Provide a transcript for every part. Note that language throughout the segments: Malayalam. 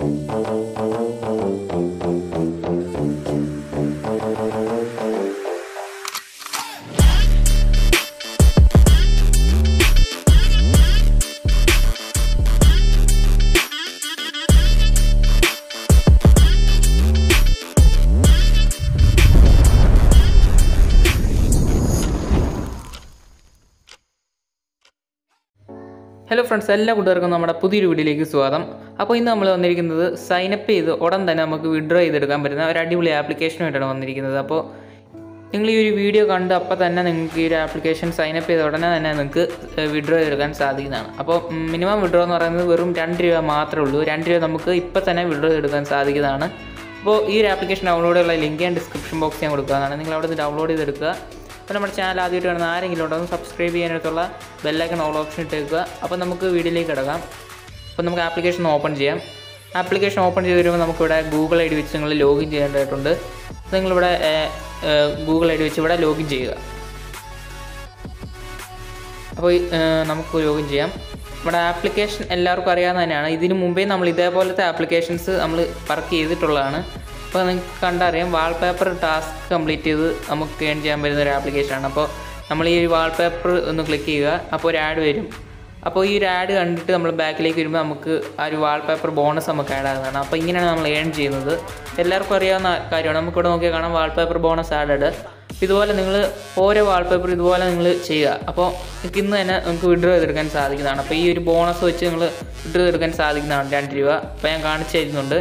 ഹലോ ഫ്രണ്ട്സ് എല്ലാ കൂട്ടുകാർക്കും നമ്മുടെ പുതിയൊരു വീഡിയോയിലേക്ക് സ്വാഗതം അപ്പോൾ ഇന്ന് നമ്മൾ വന്നിരിക്കുന്നത് സൈനപ്പ് ചെയ്ത് ഉടൻ തന്നെ നമുക്ക് വിഡ്രോ ചെയ്തെടുക്കാൻ പറ്റുന്ന ഒരു അടിപൊളി ആപ്ലിക്കേഷനുമായിട്ടാണ് വന്നിരിക്കുന്നത് അപ്പോൾ നിങ്ങൾ ഈ ഒരു വീഡിയോ കണ്ട് അപ്പോൾ തന്നെ നിങ്ങൾക്ക് ഈ ഒരു ആപ്ലിക്കേഷൻ സൈനപ്പ് ചെയ്ത ഉടനെ തന്നെ നിങ്ങൾക്ക് വിഡ്രോ ചെയ്തെടുക്കാൻ സാധിക്കുന്നതാണ് അപ്പോൾ മിനിമം വിഡ്രോ എന്ന് പറയുന്നത് വെറും രണ്ട് രൂപ മാത്രമേ ഉള്ളൂ രണ്ട് രൂപ നമുക്ക് ഇപ്പോൾ തന്നെ വിഡ്രോ ചെയ്തെടുക്കാൻ സാധിക്കുന്നതാണ് അപ്പോൾ ഈ ഒരു ആപ്ലിക്കേഷൻ ഡൗൺലോഡ് ചെയ്യാനുള്ള ലിങ്ക് ഞാൻ ഡിസ്ക്രിപ്ഷൻ ബോക്സ് ഞാൻ കൊടുക്കുന്നതാണ് നിങ്ങൾ അവിടെ നിന്ന് ഡൗൺലോഡ് ചെയ്തെടുക്കുക അപ്പോൾ നമ്മുടെ ചാനൽ ആദ്യമായിട്ട് കാണുന്ന ആരെങ്കിലും ഉണ്ടെന്ന് സബ്സ്ക്രൈബ് ചെയ്യാനായിട്ടുള്ള ബെല്ലൈക്കൺ ഓൾ ഓപ്ഷൻ ഇട്ടേക്കുക അപ്പോൾ നമുക്ക് വീഡിയോയിലേക്ക് കിടക്കാം അപ്പോൾ നമുക്ക് ആപ്ലിക്കേഷൻ ഓപ്പൺ ചെയ്യാം ആപ്ലിക്കേഷൻ ഓപ്പൺ ചെയ്ത് വരുമ്പോൾ നമുക്കിവിടെ ഗൂഗിൾ ഐ ഡി വെച്ച് നിങ്ങൾ ലോഗിൻ ചെയ്യേണ്ടതായിട്ടുണ്ട് അപ്പോൾ നിങ്ങളിവിടെ ഗൂഗിൾ ഐ ഡി വെച്ച് ഇവിടെ ലോഗിൻ ചെയ്യുക അപ്പോൾ ഈ, ഏർ, നമുക്ക് ലോഗിൻ ചെയ്യാം നമ്മുടെ ആപ്ലിക്കേഷൻ എല്ലാവർക്കും അറിയാവുന്ന തന്നെയാണ് ഇതിന് മുമ്പേ നമ്മൾ ഇതേപോലത്തെ ആപ്ലിക്കേഷൻസ് നമ്മൾ വർക്ക് ചെയ്തിട്ടുള്ളതാണ് അപ്പോൾ നിങ്ങൾക്ക് കണ്ടറിയാം വാൾപേപ്പർ ടാസ്ക് കംപ്ലീറ്റ് ചെയ്ത് നമുക്ക് ഏൺ ചെയ്യാൻ പറ്റുന്ന ഒരു ആപ്ലിക്കേഷനാണ് അപ്പോൾ നമ്മൾ ഈ വാൾപേപ്പർ ഒന്ന് ക്ലിക്ക് ചെയ്യുക അപ്പോൾ ഒരു ആഡ് വരും അപ്പോൾ ഈ ഒരു ആഡ് കണ്ടിട്ട് നമ്മൾ ബാക്കിലേക്ക് വരുമ്പോൾ നമുക്ക് ആ ഒരു വാൾപേപ്പർ ബോണസ് നമുക്ക് ആഡ് ആകുന്നതാണ് അപ്പോൾ ഇങ്ങനെയാണ് നമ്മൾ ഏൺ ചെയ്യുന്നത് എല്ലാവർക്കും അറിയാവുന്ന കാര്യമാണ് നമുക്കിവിടെ നോക്കിയാൽ കാണാം വാൾപേപ്പർ ബോണസ് ആഡഡ് ഇതുപോലെ നിങ്ങൾ ഓരോ വാൾപേപ്പർ ഇതുപോലെ നിങ്ങൾ ചെയ്യുക അപ്പോൾ നിങ്ങൾക്ക് ഇന്ന് തന്നെ നമുക്ക് വിഡ്രോ ചെയ്തെടുക്കാൻ സാധിക്കുന്നതാണ് അപ്പോൾ ഈ ഒരു ബോണസ് വെച്ച് നിങ്ങൾ വിഡ്രോ ചെയ്തെടുക്കാൻ സാധിക്കുന്നതാണ് രണ്ട് രൂപ അപ്പോൾ ഞാൻ കാണിച്ചു തരുന്നുണ്ട്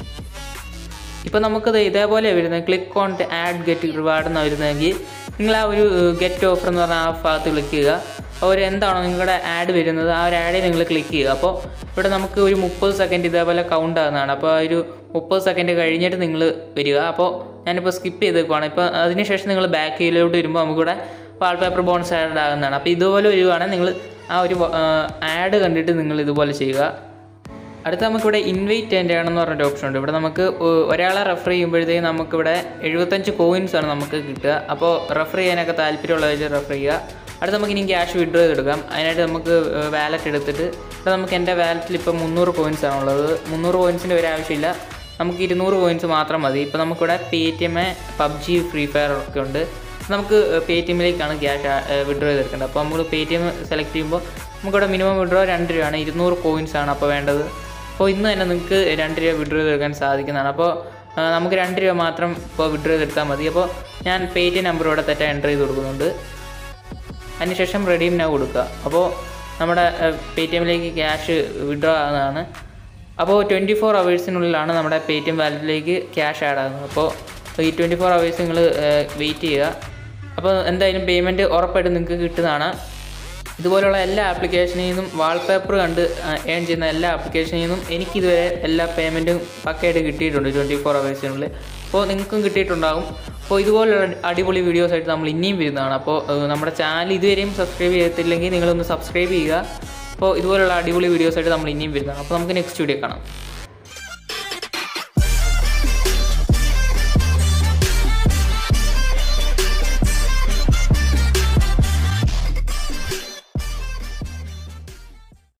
ഇപ്പോൾ നമുക്കത് ഇതേപോലെ വരുന്നത് click on add get reward എന്ന് വരുന്നതെങ്കിൽ നിങ്ങൾ ആ ഒരു ഗെറ്റ് ഓഫർ എന്ന് പറഞ്ഞ ആ ഭാഗത്ത് ക്ലിക്ക് ചെയ്യുക അപ്പോൾ ഒരു എന്താണോ നിങ്ങളുടെ ആഡ് വരുന്നത് ആ ഒരു ആഡിൽ നിങ്ങൾ ക്ലിക്ക് ചെയ്യുക അപ്പോൾ ഇവിടെ നമുക്ക് ഒരു മുപ്പത് സെക്കൻഡ് ഇതേപോലെ കൗണ്ട് ആകുന്നതാണ് അപ്പോൾ ആ ഒരു മുപ്പത് സെക്കൻഡ് കഴിഞ്ഞിട്ട് നിങ്ങൾ വരിക അപ്പോൾ ഞാനിപ്പോൾ സ്കിപ്പ് ചെയ്തേക്കുവാണ് ഇപ്പോൾ അതിനുശേഷം നിങ്ങൾ ബാക്കിലോട്ട് വരുമ്പോൾ നമുക്കിവിടെ വാൾപേപ്പർ ബോൺസ് ആഡ് ആകുന്നതാണ് അപ്പോൾ ഇതുപോലെ വരുവാണെങ്കിൽ നിങ്ങൾ ആ ഒരു ആഡ് കണ്ടിട്ട് നിങ്ങൾ ഇതുപോലെ ചെയ്യുക അടുത്ത നമുക്കിവിടെ ഇൻവൈറ്റ് ആൻഡ് ആണെന്ന് പറഞ്ഞൊരു ഓപ്ഷൻ ഉണ്ട് ഇവിടെ നമുക്ക് ഒ- ഒരാളെ റെഫർ ചെയ്യുമ്പോഴത്തേക്കും നമുക്കിവിടെ എഴുപത്തഞ്ച് കോയിൻസ് ആണ് നമുക്ക് കിട്ടുക അപ്പോൾ റെഫർ ചെയ്യാനൊക്കെ താല്പര്യമുള്ളവർ റെഫർ ചെയ്യുക അടുത്ത് നമുക്ക് ഇനി ക്യാഷ് വിഡ്രോ ചെയ്തെടുക്കാം അതിനായിട്ട് നമുക്ക് വാലറ്റ് എടുത്തിട്ട് ഇവിടെ നമുക്ക് എൻ്റെ വാലറ്റിൽ ഇപ്പോൾ മുന്നൂറ് കോയിൻസ് ആണുള്ളത് മുന്നൂറ് കോയിൻസിൻ്റെ ഒരു ആവശ്യമില്ല നമുക്ക് ഇരുന്നൂറ് കോയിൻസ് മാത്രം മതി ഇപ്പോൾ നമുക്കിവിടെ Paytm PUBG free fire ഒക്കെ ഉണ്ട് നമുക്ക് പേ ടി എമ്മിലേക്കാണ് ക്യാഷ് വിഡ്രോ ചെയ്തെടുക്കേണ്ടത് അപ്പോൾ നമ്മൾ പേ ടി എം സെലക്ട് ചെയ്യുമ്പോൾ നമുക്കിവിടെ മിനിമം വിഡ്രോ രണ്ട് രൂപയാണ് ഇരുന്നൂറ് കോയിൻസ് ആണ് അപ്പോൾ വേണ്ടത് അപ്പോൾ ഇന്ന് തന്നെ നിങ്ങൾക്ക് രണ്ട് രൂപ വിഡ്രോ ചെയ്തെടുക്കാൻ സാധിക്കുന്നതാണ് അപ്പോൾ ആ, നമുക്ക് രണ്ട് രൂപ മാത്രം ഇപ്പോൾ വിഡ്രോ ചെയ്തെടുത്താൽ മതി അപ്പോൾ ഞാൻ പേ ടി എം നമ്പർ ഇവിടെ തെറ്റാ എൻ്റർ ചെയ്ത് കൊടുക്കുന്നുണ്ട് അതിനുശേഷം റെഡീം നൗ കൊടുക്കുക അപ്പോൾ നമ്മുടെ പേ ടി എമ്മിലേക്ക് ക്യാഷ് വിഡ്രോ ആകുന്നതാണ് അപ്പോൾ ട്വൻറ്റി ഫോർ അവേഴ്സിനുള്ളിലാണ് നമ്മുടെ പേ ടി എം വാലറ്റിലേക്ക് ക്യാഷ് ആഡ് ആകുന്നത് അപ്പോൾ ഈ ട്വൻറ്റി ഫോർ അവേഴ്സ് നിങ്ങൾ വെയിറ്റ് ചെയ്യുക അപ്പോൾ എന്തായാലും പേയ്മെൻറ്റ് ഉറപ്പായിട്ടും നിങ്ങൾക്ക് കിട്ടുന്നതാണ് ഇതുപോലുള്ള എല്ലാ ആപ്ലിക്കേഷനിൽ നിന്നും വാൾപേപ്പർ കണ്ട് ഏൺ ചെയ്യുന്ന എല്ലാ ആപ്ലിക്കേഷനിൽ നിന്നും എനിക്കിതുവരെ എല്ലാ പേയ്മെൻറ്റും പക്കയായിട്ട് കിട്ടിയിട്ടുണ്ട് ട്വൻറ്റി ഫോർ അവേഴ്സിനുള്ളിൽ അപ്പോൾ നിങ്ങൾക്കും കിട്ടിയിട്ടുണ്ടാകും അപ്പോൾ ഇതുപോലുള്ള അടിപൊളി വീഡിയോസ് ആയിട്ട് നമ്മൾ ഇനിയും വരുന്നതാണ് അപ്പോൾ ഏഹ്, നമ്മുടെ ചാനൽ ഇതുവരെയും സബ്സ്ക്രൈബ് ചെയ്തിട്ടില്ലെങ്കിൽ നിങ്ങളൊന്ന് സബ്സ്ക്രൈബ് ചെയ്യുക അപ്പോൾ ഇതുപോലുള്ള അടിപൊളി വീഡിയോസ് ആയിട്ട് നമ്മൾ ഇനിയും വരുന്നതാണ് അപ്പോൾ നമുക്ക് നെക്സ്റ്റ് വീഡിയോ കാണാം